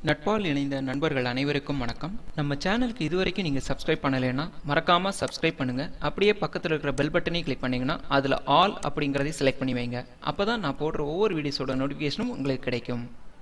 நட்பால் இணைந்த நண்பர்கள் அனைவருக்கும் வணக்கம் நம்ம சேனலுக்கு இதுவரைக்கும் நீங்கள் சப்ஸ்கிரைப் பண்ணலைன்னா மறக்காமல் சப்ஸ்கிரைப் பண்ணுங்கள் அப்படியே பக்கத்தில் இருக்கிற பெல் பட்டனையும் கிளிக் பண்ணிங்கன்னா அதில் ஆல் அப்படிங்கிறதையும் செலக்ட் பண்ணி வைங்க அப்போ தான் நான் போடுற ஒவ்வொரு வீடியோஸோட நோட்டிஃபிகேஷனும் உங்களுக்கு கிடைக்கும்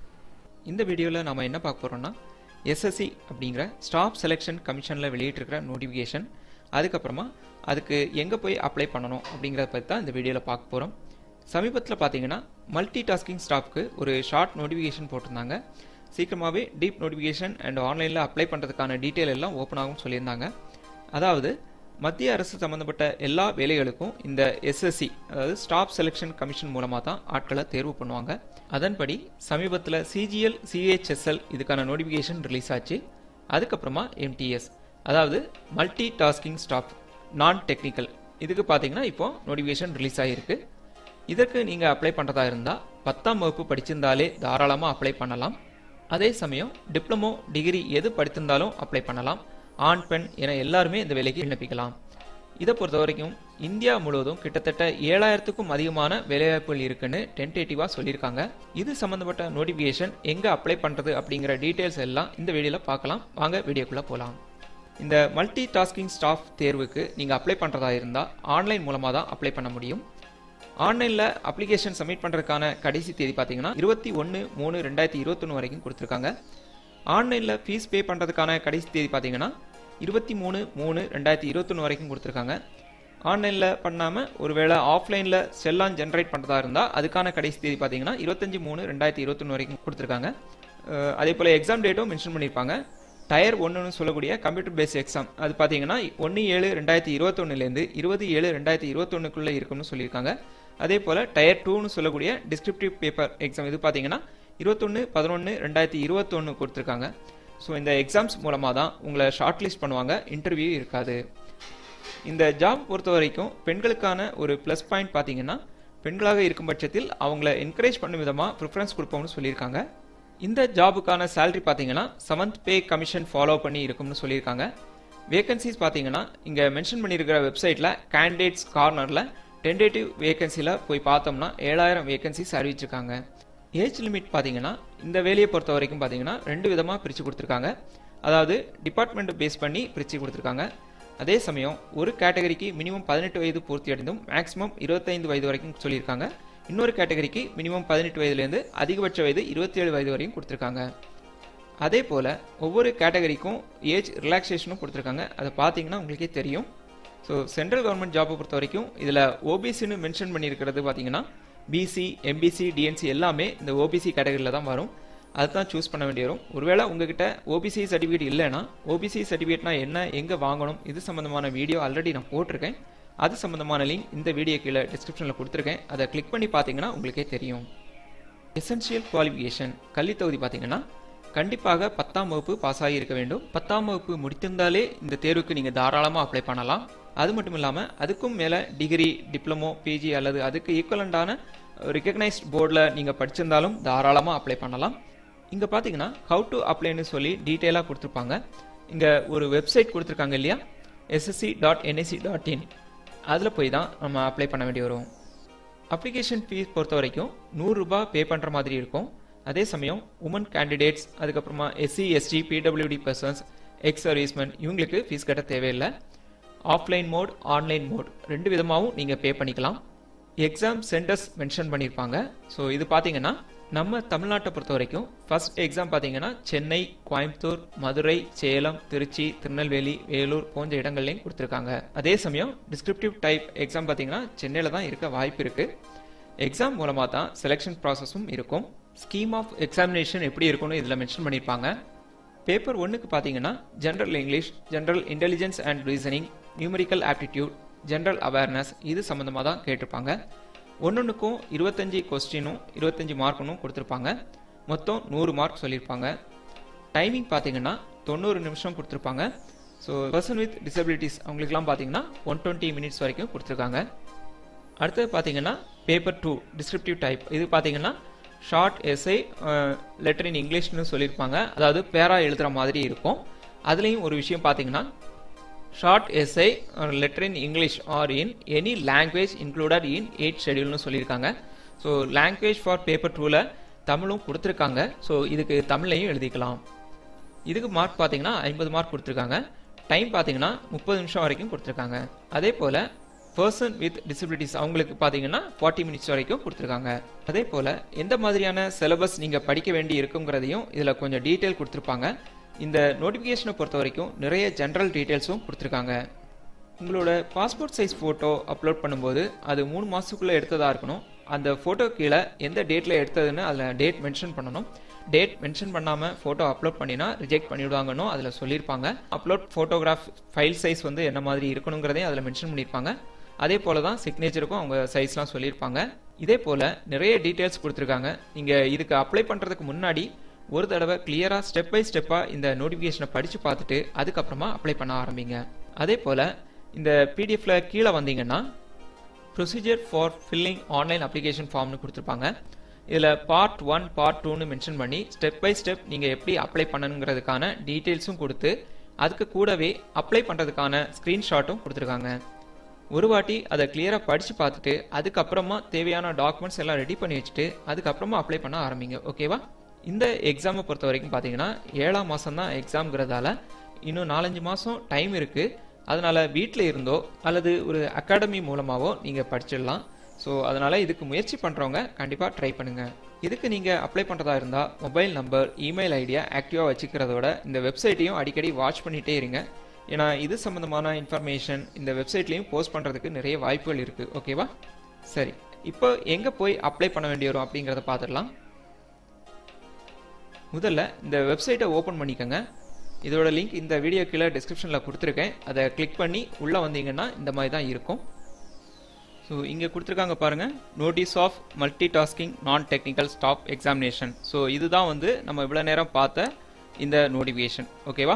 இந்த வீடியோவில் நம்ம என்ன பார்க்க போகிறோம்னா எஸ்எஸ்சி அப்படிங்கிற ஸ்டாஃப் செலெக்ஷன் கமிஷனில் வெளியிட்டிருக்கிற நோட்டிஃபிகேஷன் அதுக்கப்புறமா அதுக்கு எங்கே போய் அப்ளை பண்ணணும் அப்படிங்கிறத பற்றி தான் இந்த வீடியோவில் பார்க்க போகிறோம் சமீபத்தில் பார்த்தீங்கன்னா மல்டி டாஸ்கிங் ஸ்டாஃப்க்கு ஒரு ஷார்ட் நோட்டிஃபிகேஷன் போட்டிருந்தாங்க சீக்கிரமாகவே டீப் நோட்டிஃபிகேஷன் அண்ட் ஆன்லைனில் அப்ளை பண்ணுறதுக்கான டீட்டெயில் எல்லாம் ஓப்பன் ஆகும் சொல்லியிருந்தாங்க அதாவது மத்திய அரசு சம்மந்தப்பட்ட எல்லா வேலைகளுக்கும் இந்த எஸ்எஸ்சி அதாவது ஸ்டாஃப் செலெக்ஷன் கமிஷன் மூலமாக தான் ஆட்களை தேர்வு பண்ணுவாங்க அதன்படி சமீபத்தில் சிஜிஎல் சிஹெச்எஸ்எல் இதுக்கான நோட்டிஃபிகேஷன் ரிலீஸ் ஆச்சு அதுக்கப்புறமா எம்டிஎஸ் அதாவது multi tasking staff non technical இதுக்கு பார்த்தீங்கன்னா இப்போ நோட்டிஃபிகேஷன் ரிலீஸ் ஆகிருக்கு இதற்கு நீங்கள் அப்ளை பண்ணுறதா இருந்தால் பத்தாம் வகுப்பு படிச்சிருந்தாலே தாராளமாக அப்ளை பண்ணலாம் அதே சமயம் டிப்ளமோ டிகிரி எது படித்திருந்தாலும் அப்ளை பண்ணலாம் ஆண் பெண் என எல்லாருமே இந்த வேலைக்கு விண்ணப்பிக்கலாம் இதை பொறுத்த வரைக்கும் இந்தியா முழுவதும் கிட்டத்தட்ட ஏழாயிரத்துக்கும் அதிகமான வேலைவாய்ப்புகள் இருக்குன்னு டென்டேட்டிவாக சொல்லியிருக்காங்க இது சம்மந்தப்பட்ட நோட்டிஃபிகேஷன் எங்கே அப்ளை பண்ணுறது அப்படிங்கிற டீட்டெயில்ஸ் எல்லாம் இந்த வீடியோவில் பார்க்கலாம் வாங்க வீடியோக்குள்ளே போகலாம் இந்த மல்டி டாஸ்கிங் ஸ்டாஃப் தேர்வுக்கு நீங்கள் அப்ளை பண்ணுறதா இருந்தால் ஆன்லைன் மூலமாக தான் அப்ளை பண்ண முடியும் ஆன்லைனில் அப்ளிகேஷன் சப்மிட் பண்ணுறதுக்கான கடைசி தேதி பார்த்தீங்கன்னா இருபத்தி ஒன்று மூணு ரெண்டாயிரத்தி இருபத்தொன்று வரைக்கும் கொடுத்துருக்காங்க ஆன்லைனில் ஃபீஸ் பே பண்ணுறதுக்கான கடைசி தேதி பார்த்தீங்கன்னா இருபத்தி மூணு மூணு ரெண்டாயிரத்தி இருபத்தொன்று வரைக்கும் கொடுத்துருக்காங்க ஆன்லைனில் பண்ணாமல் ஒருவேளை ஆஃப்லைனில் செல்லான் ஜென்ரேட் பண்ணுறதா இருந்தால் அதுக்கான கடைசி தேதி பார்த்தீங்கன்னா இருபத்தஞ்சி மூணு ரெண்டாயிரத்தி இருபத்தொன்று வரைக்கும் கொடுத்துருக்காங்க அஹ் அதே போல் எக்ஸாம் டேட்டும் மென்ஷன் பண்ணியிருப்பாங்க டயர் ஒன்றுன்னு சொல்லக்கூடிய கம்ப்யூட்டர் பேஸ்ட் எக்ஸாம் அது பார்த்தீங்கன்னா ஒன்று ஏழு ரெண்டாயிரத்தி இருபத்தொன்னுலேருந்து இருபது ஏழு ரெண்டாயிரத்தி இருபத்தொன்னுக்குள்ளே இருக்கும்னு சொல்லியிருக்காங்க அதே போல் டயர் டூன்னு சொல்லக்கூடிய டிஸ்கிரிப்டிவ் பேப்பர் எக்ஸாம் இது பார்த்தீங்கன்னா இருபத்தொன்று பதினொன்று ரெண்டாயிரத்தி இருபத்தொன்று கொடுத்துருக்காங்க ஸோ இந்த எக்ஸாம்ஸ் மூலமாக தான் உங்களை ஷார்ட் லிஸ்ட் பண்ணுவாங்க இன்டர்வியூ இருக்காது இந்த ஜாப் பொறுத்த வரைக்கும் பெண்களுக்கான ஒரு ப்ளஸ் பாயிண்ட் பார்த்தீங்கன்னா பெண்களாக இருக்கும் பட்சத்தில் அவங்கள என்கரேஜ் பண்ணும் விதமாக ப்ரிஃபரன்ஸ் கொடுப்போம்னு சொல்லியிருக்காங்க இந்த ஜாபுக்கான சேலரி பார்த்தீங்கன்னா செவன்த் பே கமிஷன் ஃபாலோ பண்ணி இருக்கும்னு சொல்லியிருக்காங்க வேகன்சிஸ் பார்த்தீங்கன்னா இங்கே மென்ஷன் பண்ணியிருக்கிற வெப்சைட்டில் கேண்டிடேட்ஸ் கார்னரில் டென்டேட்டிவ் வேகன்சியில் போய் பார்த்தோம்னா ஏழாயிரம் வேகன்சிஸ் அறிவிச்சிருக்காங்க ஏஜ் லிமிட் பார்த்தீங்கன்னா இந்த வேலையை பொறுத்த வரைக்கும் பார்த்தீங்கன்னா ரெண்டு விதமாக பிரித்து கொடுத்துருக்காங்க அதாவது டிபார்ட்மெண்ட் பேஸ் பண்ணி பிரித்து கொடுத்துருக்காங்க அதே சமயம் ஒரு கேட்டகரிக்கு மினிமம் பதினெட்டு வயது பூர்த்தி அடைந்தும் மேக்ஸிமம் இருபத்தைந்து வயது வரைக்கும் சொல்லியிருக்காங்க இன்னொரு கேட்டகரிக்கு மினிமம் பதினெட்டு வயதுலேருந்து அதிகபட்ச வயது இருபத்தி ஏழு வயது வரையும் கொடுத்துருக்காங்க அதே போல் ஒவ்வொரு கேட்டகரிக்கும் ஏஜ் ரிலாக்ஸேஷனும் கொடுத்துருக்காங்க அதை பார்த்தீங்கன்னா உங்களுக்கே தெரியும் ஸோ சென்ட்ரல் கவர்மெண்ட் ஜாப்பை பொறுத்த வரைக்கும் இதில் ஓபிசின்னு மென்ஷன் பண்ணியிருக்கிறது பார்த்தீங்கன்னா பிசி எம்பிசி டிஎன்சி எல்லாமே இந்த ஓபிசி கேட்டகரியில் தான் வரும் அதுதான் சூஸ் பண்ண வேண்டி வரும் ஒருவேளை உங்ககிட்ட ஓபிசி சர்டிஃபிகேட் இல்லைன்னா ஓபிசி சர்டிஃபிகேட்னா என்ன எங்கே வாங்கணும் இது சம்மந்தமான வீடியோ ஆல்ரெடி நான் போட்டிருக்கேன் அது சம்மந்தமான லிங்க் இந்த வீடியோ கீழே டிஸ்கிரிப்ஷனில் கொடுத்துருக்கேன் அதை கிளிக் பண்ணி பார்த்தீங்கன்னா உங்களுக்கே தெரியும் எசென்ஷியல் குவாலிஃபிகேஷன் கல்வி தகுதி பார்த்தீங்கன்னா கண்டிப்பாக பத்தாம் வகுப்பு பாஸ் ஆகி இருக்க வேண்டும் பத்தாம் வகுப்பு முடித்திருந்தாலே இந்த தேர்வுக்கு நீங்கள் தாராளமாக அப்ளை பண்ணலாம் அது மட்டும் இல்லாமல் அதுக்கும் மேலே டிகிரி டிப்ளமோ பிஜி அல்லது அதுக்கு ஈக்குவலண்டான ரிகக்னைஸ்ட் போர்டில் நீங்கள் படிச்சிருந்தாலும் தாராளமாக அப்ளை பண்ணலாம் இங்கே பார்த்தீங்கன்னா ஹவு டு அப்ளைன்னு சொல்லி டீட்டெயிலாக கொடுத்துருப்பாங்க இங்கே ஒரு வெப்சைட் கொடுத்துருக்காங்க இல்லையா SSC dot NSC dot in அதில் போய் தான் நம்ம அப்ளை பண்ண வேண்டி வரும் அப்ளிகேஷன் ஃபீஸ் பொறுத்த வரைக்கும் நூறுரூபா பே பண்ணுற மாதிரி இருக்கும் அதே சமயம் உமன் கேண்டிடேட்ஸ் அதுக்கப்புறமா SC ST PWD persons ex servicemen இவங்களுக்கு ஃபீஸ் கட்ட தேவையில்லை ஆஃப்லைன் மோட் ஆன்லைன் மோட் ரெண்டு விதமாகவும் நீங்கள் பே பண்ணிக்கலாம் எக்ஸாம் சென்டர்ஸ் மென்ஷன் பண்ணியிருப்பாங்க ஸோ இது பார்த்தீங்கன்னா நம்ம தமிழ்நாட்டை பொறுத்த வரைக்கும் ஃபர்ஸ்ட் எக்ஸாம் பார்த்தீங்கன்னா சென்னை கோயம்புத்தூர் மதுரை சேலம் திருச்சி திருநெல்வேலி வேலூர் போன்ற இடங்கள்லையும் கொடுத்துருக்காங்க அதே சமயம் டிஸ்கிரிப்டிவ் டைப் எக்ஸாம் பார்த்தீங்கன்னா சென்னையில் தான் இருக்க வாய்ப்பு இருக்குது எக்ஸாம் மூலமாக தான் செலெக்ஷன் ப்ராசஸும் இருக்கும் ஸ்கீம் ஆஃப் எக்ஸாமினேஷன் எப்படி இருக்கும்னு இதில் மென்ஷன் பண்ணியிருப்பாங்க பேப்பர் ஒன்றுக்கு பார்த்தீங்கன்னா general English general intelligence and reasoning numerical aptitude general awareness இது சம்மந்தமாக தான் கேட்டிருப்பாங்க ஒன்னொன்றுக்கும் இருபத்தஞ்சி கொஸ்டினும் இருபத்தஞ்சி மார்க்குனும் கொடுத்துருப்பாங்க மொத்தம் நூறு மார்க் சொல்லியிருப்பாங்க டைமிங் பார்த்தீங்கன்னா தொண்ணூறு நிமிஷம் கொடுத்துருப்பாங்க ஸோ பர்சன் வித் டிசபிலிட்டிஸ் அவங்களுக்குலாம் பார்த்தீங்கன்னா ஒன் டுவெண்ட்டி மினிட்ஸ் வரைக்கும் கொடுத்துருக்காங்க அடுத்தது பார்த்தீங்கன்னா பேப்பர் டூ டிஸ்கிரிப்டிவ் டைப் இது பார்த்தீங்கன்னா ஷார்ட் எஸ்ஐ லெட்டர் இன் இங்கிலீஷ்னு சொல்லியிருப்பாங்க அதாவது பேரா எழுதுகிற மாதிரி இருக்கும் அதுலேயும் ஒரு விஷயம் பார்த்தீங்கன்னா short essay letter in English or in any language included in eight ஷெடியூல்னு சொல்லியிருக்காங்க ஸோ லாங்குவேஜ் ஃபார் பேப்பர் டூவில் தமிழும் கொடுத்துருக்காங்க ஸோ இதுக்கு தமிழ்லையும் எழுதிக்கலாம் இதுக்கு மார்க் பார்த்தீங்கன்னா ஐம்பது மார்க் கொடுத்துருக்காங்க டைம் பார்த்தீங்கன்னா முப்பது நிமிஷம் வரைக்கும் கொடுத்துருக்காங்க அதே போல் பர்சன் வித் டிசபிலிட்டிஸ் அவங்களுக்கு பார்த்தீங்கன்னா ஃபார்ட்டி மினிட்ஸ் வரைக்கும் கொடுத்துருக்காங்க அதே போல் எந்த மாதிரியான சிலபஸ் நீங்கள் படிக்க வேண்டி இருக்குங்கிறதையும் இதில் கொஞ்சம் டீட்டெயில் கொடுத்துருப்பாங்க இந்த நோட்டிஃபிகேஷனை பொறுத்த வரைக்கும் நிறைய ஜென்ரல் டீட்டெயில்ஸும் கொடுத்துருக்காங்க உங்களோட பாஸ்போர்ட் சைஸ் ஃபோட்டோ அப்லோட் பண்ணும்போது அது மூணு மாதத்துக்குள்ளே எடுத்ததாக இருக்கணும் அந்த ஃபோட்டோ கீழே எந்த டேட்டில் எடுத்ததுன்னு அதில் டேட் மென்ஷன் பண்ணணும் டேட் மென்ஷன் பண்ணாமல் ஃபோட்டோ அப்லோட் பண்ணினா ரிஜெக்ட் பண்ணிவிடுவாங்கன்னு அதில் சொல்லியிருப்பாங்க அப்லோட் ஃபோட்டோகிராஃப் ஃபைல் சைஸ் வந்து என்ன மாதிரி இருக்கணுங்கிறதையும் அதில் மென்ஷன் பண்ணியிருப்பாங்க அதே போல் தான் சிக்னேச்சருக்கும் அவங்க சைஸ்லாம் சொல்லியிருப்பாங்க இதே போல் நிறைய டீட்டெயில்ஸ் கொடுத்துருக்காங்க நீங்கள் இதுக்கு அப்ளை பண்ணுறதுக்கு முன்னாடி ஒரு தடவை கிளியராக ஸ்டெப் பை ஸ்டெப்பாக இந்த நோட்டிஃபிகேஷனை படித்து பார்த்துட்டு அதுக்கப்புறமா அப்ளை பண்ண ஆரம்பிங்க அதே போல் இந்த பிடிஎஃப்ல கீழே வந்தீங்கன்னா procedure for filling online application ஃபார்ம்னு கொடுத்துருப்பாங்க இதில் பார்ட் ஒன் பார்ட் டூன்னு மென்ஷன் பண்ணி ஸ்டெப் பை ஸ்டெப் நீங்கள் எப்படி அப்ளை பண்ணணுங்கிறதுக்கான டீட்டெயில்ஸும் கொடுத்து அதுக்கு கூடவே அப்ளை பண்ணுறதுக்கான ஸ்க்ரீன்ஷாட்டும் கொடுத்துருக்காங்க ஒரு வாட்டி அதை கிளியராக படித்து பார்த்துட்டு அதுக்கப்புறமா தேவையான டாக்குமெண்ட்ஸ் எல்லாம் ரெடி பண்ணி வச்சுட்டு அதுக்கப்புறமா அப்ளை பண்ண ஆரம்பிங்க ஓகேவா இந்த எக்ஸாமை பொறுத்த வரைக்கும் பார்த்தீங்கன்னா ஏழாம் மாதம் தான் எக்ஸாம்ங்கிறதால இன்னும் நாலஞ்சு மாதம் டைம் இருக்குது அதனால் வீட்டில் இருந்தோ அல்லது ஒரு அகாடமி மூலமாகவோ நீங்கள் படிச்சிடலாம் ஸோ அதனால் இதுக்கு முயற்சி பண்ணுறவங்க கண்டிப்பாக ட்ரை பண்ணுங்கள் இதுக்கு நீங்கள் அப்ளை பண்ணுறதா இருந்தால் மொபைல் நம்பர் இமெயில் ஐடியா ஆக்டிவாக வச்சுக்கிறதோட இந்த வெப்சைட்டையும் அடிக்கடி வாட்ச் பண்ணிகிட்டே இருங்க ஏன்னா இது சம்மந்தமான இன்ஃபர்மேஷன் இந்த வெப்சைட்லேயும் போஸ்ட் பண்ணுறதுக்கு நிறைய வாய்ப்புகள் இருக்குது ஓகேவா சரி இப்போ எங்கே போய் அப்ளை பண்ண வேண்டி வரும் அப்படிங்கிறத பார்த்துடலாம் முதல்ல இந்த வெப்சைட்டை ஓப்பன் பண்ணிக்கோங்க இதோட லிங்க் இந்த வீடியோ கீழே டிஸ்கிரிப்ஷனில் கொடுத்துருக்கேன் அதை கிளிக் பண்ணி உள்ளே வந்தீங்கன்னா இந்த மாதிரி தான் இருக்கும் ஸோ இங்கே கொடுத்துருக்காங்க பாருங்கள் notice of multi tasking non technical staff examination so இதுதான் வந்து நம்ம இவ்வளோ நேரம் பார்த்த இந்த நோட்டிஃபிகேஷன் ஓகேவா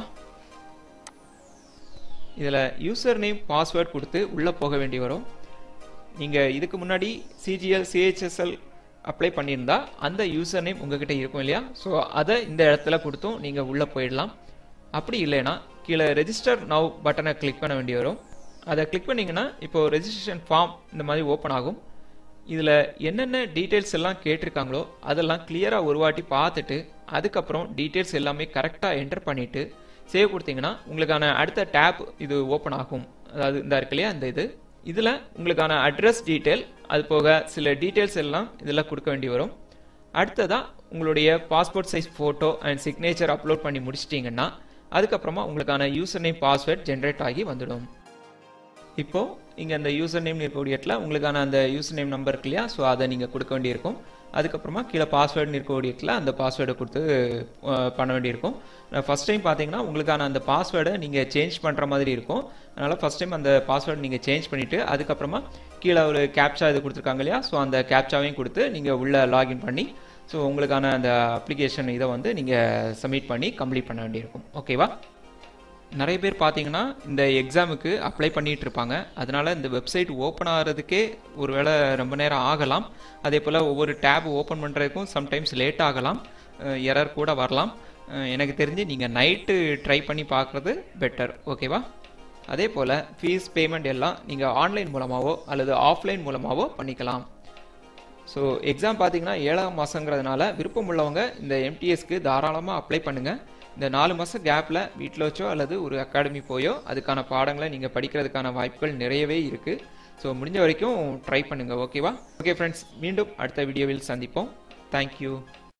இதில் யூசர் நேம் பாஸ்வேர்ட் கொடுத்து உள்ளே போக வேண்டி வரும் நீங்கள் இதுக்கு முன்னாடி சிஜிஎல் சிஹெச்எஸ்எல் அப்ளை பண்ணியிருந்தா அந்த யூசர் நேம் உங்ககிட்ட இருக்கும் இல்லையா ஸோ அதை இந்த இடத்துல கொடுத்தும் நீங்கள் உள்ளே போயிடலாம் அப்படி இல்லைன்னா கீழே ரெஜிஸ்டர் நவ் பட்டனை கிளிக் பண்ண வேண்டி வரும் அதை கிளிக் பண்ணிங்கன்னா இப்போ ரெஜிஸ்ட்ரேஷன் ஃபார்ம் இந்த மாதிரி ஓப்பன் ஆகும் இதில் என்னென்ன டீட்டெயில்ஸ் எல்லாம் கேட்டிருக்காங்களோ அதெல்லாம் கிளியராக ஒரு வாட்டி பார்த்துட்டு அதுக்கப்புறம் டீட்டெயில்ஸ் எல்லாமே கரெக்டாக என்டர் பண்ணிவிட்டு சேவ் கொடுத்தீங்கன்னா உங்களுக்கான அடுத்த டேப் இது ஓப்பன் ஆகும் அதாவது இந்த இருக்கு இல்லையா இந்த இது இதில் உங்களுக்கான அட்ரஸ் டீட்டெயில் அது போக சில டீட்டெயில்ஸ் எல்லாம் இதில் கொடுக்க வேண்டி வரும் அடுத்ததாக உங்களுடைய passport size photo and signature upload பண்ணி முடிச்சிட்டிங்கன்னா அதுக்கப்புறமா உங்களுக்கான யூசர் நேம் பாஸ்வேர்ட் ஜென்ரேட் ஆகி வந்துடும் இப்போ இங்கே அந்த யூசர் நேம் இருக்கக்கூடிய இடத்துல உங்களுக்கான அந்த யூசர் நேம் நம்பர் இருக்கு இல்லையா ஸோ அதை நீங்கள் கொடுக்க வேண்டியிருக்கும் அதுக்கப்புறமா கீழே பாஸ்வேர்டுன்னு இருக்கக்கூடிய இடத்துல அந்த பாஸ்வேர்டை கொடுத்து பண்ண வேண்டியிருக்கும் ஃபஸ்ட் டைம் பார்த்தீங்கன்னா உங்களுக்கான அந்த பாஸ்வேர்டை நீங்கள் சேஞ்ச் பண்ணுற மாதிரி இருக்கும் அதனால் ஃபஸ்ட் டைம் அந்த பாஸ்வேர்டு நீங்கள் சேஞ்ச் பண்ணிவிட்டு அதுக்கப்புறமா கீழே ஒரு கேப்சா இது கொடுத்துருக்காங்க இல்லையா ஸோ அந்த கேப்சாவையும் கொடுத்து நீங்கள் உள்ளே லாகின் பண்ணி ஸோ உங்களுக்கான அந்த அப்ளிகேஷன் இதை வந்து நீங்கள் சப்மிட் பண்ணி கம்ப்ளீட் பண்ண வேண்டியிருக்கும் ஓகேவா நிறைய பேர் பார்த்தீங்கன்னா இந்த எக்ஸாமுக்கு அப்ளை பண்ணிட்டு இருப்பாங்க அதனால இந்த வெப்சைட் ஓப்பன் ஆகிறதுக்கே ஒரு வேளை ரொம்ப நேரம் ஆகலாம் அதே போல் ஒவ்வொரு டேப் ஓப்பன் பண்ணுறதுக்கும் சம்டைம்ஸ் லேட் ஆகலாம் எரர் கூட வரலாம் எனக்கு தெரிஞ்சு நீங்கள் நைட்டு ட்ரை பண்ணி பார்க்குறது பெட்டர் ஓகேவா அதே போல் ஃபீஸ் பேமெண்ட் எல்லாம் நீங்கள் ஆன்லைன் மூலமாகவோ அல்லது ஆஃப்லைன் மூலமாகவோ பண்ணிக்கலாம் ஸோ எக்ஸாம் பார்த்தீங்கன்னா ஏழாம் மாதங்கிறதுனால விருப்பம் உள்ளவங்க இந்த எம்டிஎஸ்க்கு தாராளமாக அப்ளை பண்ணுங்கள் இந்த நாலு மாதம் கேப்பில் வீட்டில் வச்சோ அல்லது ஒரு அகாடமி போயோ அதுக்கான பாடங்களை நீங்கள் படிக்கிறதுக்கான வாய்ப்புகள் நிறையவே இருக்குது ஸோ முடிஞ்ச வரைக்கும் ட்ரை பண்ணுங்கள் ஓகேவா ஓகே ஃப்ரெண்ட்ஸ் மீண்டும் அடுத்த வீடியோவில் சந்திப்போம் தேங்க்யூ